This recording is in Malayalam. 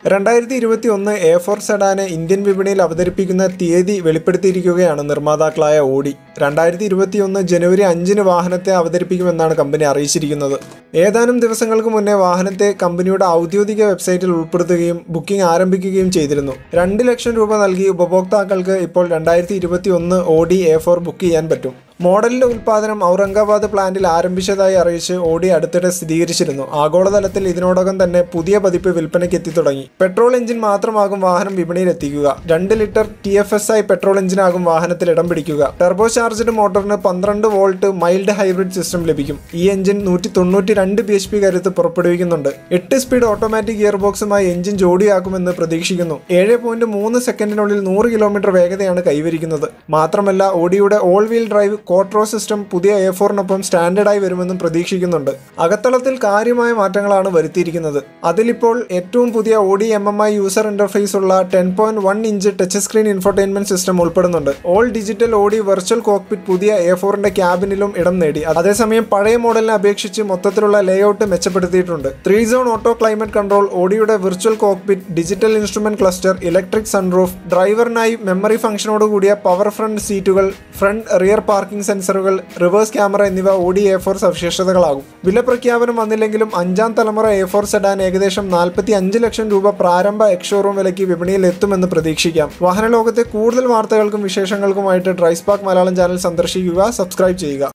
രണ്ടായിരത്തി ഇരുപത്തി ഒന്ന് എ ഫോർ സെഡാന് ഇന്ത്യൻ വിപണിയിൽ അവതരിപ്പിക്കുന്ന തീയതി വെളിപ്പെടുത്തിയിരിക്കുകയാണ് നിർമ്മാതാക്കളായ ഓഡി രണ്ടായിരത്തി ഇരുപത്തി ഒന്ന് ജനുവരി അഞ്ചിന് വാഹനത്തെ അവതരിപ്പിക്കുമെന്നാണ് കമ്പനി അറിയിച്ചിരിക്കുന്നത് ഏതാനും ദിവസങ്ങൾക്ക് മുന്നേ വാഹനത്തെ കമ്പനിയുടെ ഔദ്യോഗിക വെബ്സൈറ്റിൽ ഉൾപ്പെടുത്തുകയും ബുക്കിംഗ് ആരംഭിക്കുകയും ചെയ്തിരുന്നു രണ്ട് ലക്ഷം രൂപ നൽകി ഉപഭോക്താക്കൾക്ക് ഇപ്പോൾ രണ്ടായിരത്തി ഇരുപത്തി ഒന്ന് ഓഡി എ ഫോർ ബുക്ക് ചെയ്യാൻ പറ്റും മോഡലിന്റെ ഉൽപ്പാദനം ഔറംഗാബാദ് പ്ലാന്റിൽ ആരംഭിച്ചതായി അറിയിച്ച് ഓഡി അടുത്തിടെ സ്ഥിരീകരിച്ചിരുന്നു ആഗോളതലത്തിൽ ഇതിനോടകം തന്നെ പുതിയ പതിപ്പ് വിൽപ്പനയ്ക്ക് എത്തി തുടങ്ങി പെട്രോൾ എഞ്ചിൻ മാത്രമാകും വാഹനം വിപണിയിൽ എത്തിക്കുക രണ്ട് litre T F S I petrol എഞ്ചിനാകും വാഹനത്തിൽ ഇടം പിടിക്കുക ടെർബോ ചാർജ്ഡ് മോട്ടറിന് പന്ത്രണ്ട് വോൾട്ട് മൈൽഡ് ഹൈബ്രിഡ് സിസ്റ്റം ലഭിക്കും ഈ എഞ്ചിൻ നൂറ്റി തൊണ്ണൂറ്റി രണ്ട് ബി എച്ച് പി കരുത്ത് പുറപ്പെടുവിക്കുന്നുണ്ട് എട്ട് സ്പീഡ് ഓട്ടോമാറ്റിക് ഗിയർ ബോക്സുമായി എഞ്ചിൻ ജോഡിയാക്കുമെന്ന് പ്രതീക്ഷിക്കുന്നു ഏഴ് പോയിന്റ് മൂന്ന് സെക്കൻഡിനുള്ളിൽ നൂറ് കിലോമീറ്റർ വേഗതയാണ് കൈവരിക്കുന്നത് മാത്രമല്ല ഓഡിയുടെ all wheel drive quattro system പുതിയ എ ഫോറിനൊപ്പം സ്റ്റാൻഡേർഡായി വരുമെന്നും പ്രതീക്ഷിക്കുന്നുണ്ട് അകത്തളത്തിൽ കാര്യമായ മാറ്റങ്ങളാണ് വരുത്തിയിരിക്കുന്നത് അതിലിപ്പോൾ ഏറ്റവും പുതിയ Audi M M I user interface ഉള്ള ten point one inch touch screen infotainment system ഉൾപ്പെടുന്നുണ്ട് all digital Audi virtual cockpit പുതിയ എ ഫോറിന്റെ ക്യാബിനിലും ഇടം നേടി അതേസമയം പഴയ മോഡലിനെ അപേക്ഷിച്ച് മൊത്തത്തിലുള്ള ലേഔട്ട് മെച്ചപ്പെടുത്തിയിട്ടുണ്ട് three zone auto climate control ഓഡിയുടെ virtual cockpit digital instrument cluster electric sunroof ഡ്രൈവറിനായി memory ഫംഗ്ഷനോട് കൂടിയ പവർ ഫ്രണ്ട് സീറ്റുകൾ ഫ്രണ്ട് റിയർ പാർക്കിംഗ് സെൻസറുകൾ റിവേഴ്സ് ക്യാമറ എന്നിവ ഓഡി എ ഫോർ സവിശേഷതകളാകും വില പ്രഖ്യാപനം വന്നില്ലെങ്കിലും അഞ്ചാം തലമുറ എ ഫോർ സെഡാൻ ഏകദേശം നാൽപ്പത്തി അഞ്ച് ലക്ഷം രൂപ പ്രാരംഭ എക്സ്ഷോറൂം വിലയ്ക്ക് വിപണിയിൽ എത്തുമെന്ന് പ്രതീക്ഷിക്കാം വാഹന ലോകത്തെ കൂടുതൽ വാർത്തകൾക്കും വിശേഷങ്ങൾക്കുമായിട്ട് ഡ്രൈസ്പാർക്ക് മലയാളം ചാനൽ സന്ദർശിക്കുക സബ്സ്ക്രൈബ് ചെയ്യുക